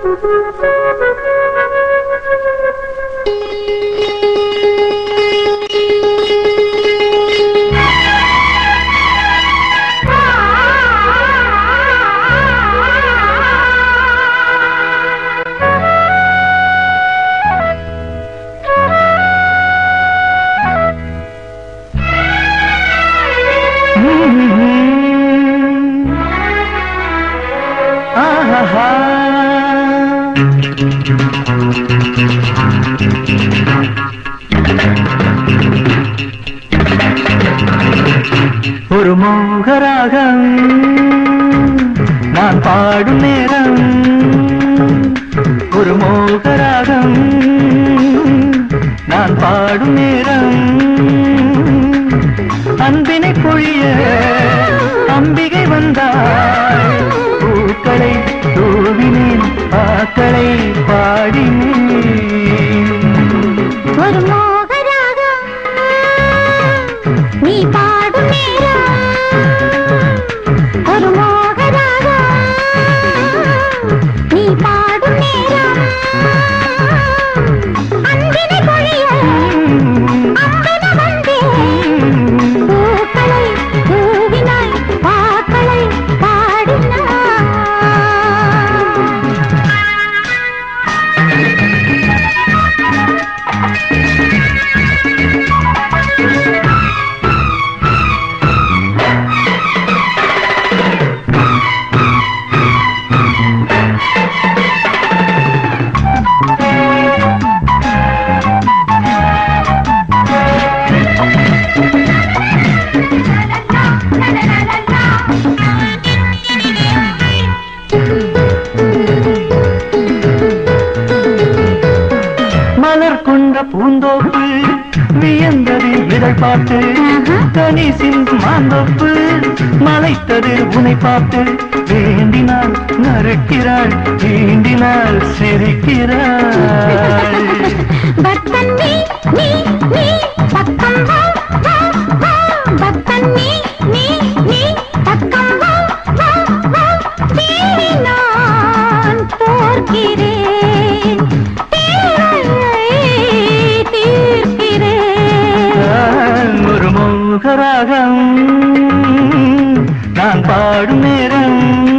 ஆஹா ஒரு மோகராகம் நான் பாடும் நேரம் ஒரு மோகராகம் நான் பாடும் நேரம் அன்பினை பொழிய அம்பிகை வந்தாள் பூக்களை தூவினேன் பாக்களை பாடினேன் ஒரு மோகராகம் நீ பாடும் நேரம் ஒரு மோகராகம் நீ பாடும் நேரம் அன்பினை பொழிய அம்பென வந்தேன் பூக்களை தூவினாய் பாக்களை பாடினாய் மலர் கொண்ட பூந்தோப்பு வியந்தது இதழ் பாட்டு தனி சிந்து மாந்தோப்பு மலைத்தது உனை பார்த்து வேண்டினாள் நறுக்கிறாள் தீண்டினாள் சிரிக்கிறாள் பக்தன் நீ நீ நீ பக்கம் வா வா வா பக்தன் நீ நீ நீ பக்கம் வா வா வா தேடி நான் தோற்கிறேன் தேவை தீர்க்கிறேன் ஒரு மோகராகம் நான் பாடும் நேரம்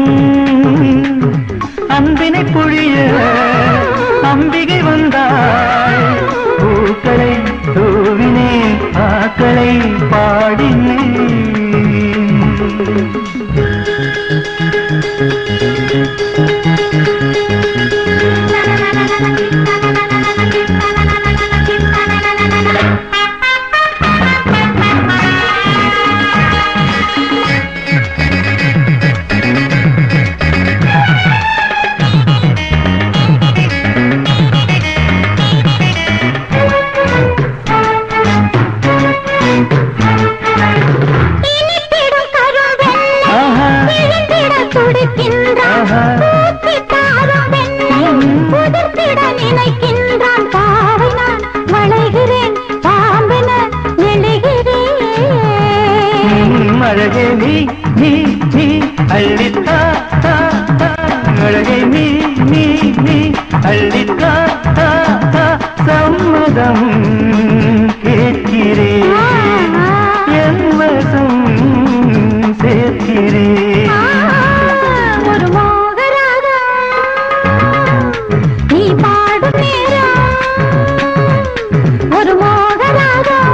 அன்பினை பொழிய அம்பிகை வந்தாள் பூக்களை தூவினே ஆக்களை பாடினேன் இனித்திடும் கரும்பெண்ணை ஆஹா. விழுந்திட துடிக்கின்றான் ஆஹா. பூத்திட்டாரும் வெண்ணை உதிர்த்திட நினைக்கின்றான் பாவை நான் வளைகிறேன் பாம்பென நெழுகிறேன் உம், அழகே நீ நீ நீ அள்ளித்தா தா, தா. அழகே நீ நீ நீ அள்ளித்தா தா, தா. சம்மதம் கேட்கிறேன் என் வசம் சேர்க்கிறேன் ஒரு மோகராகம் நீ பாடும் நேரம் ஒரு மோகராகம்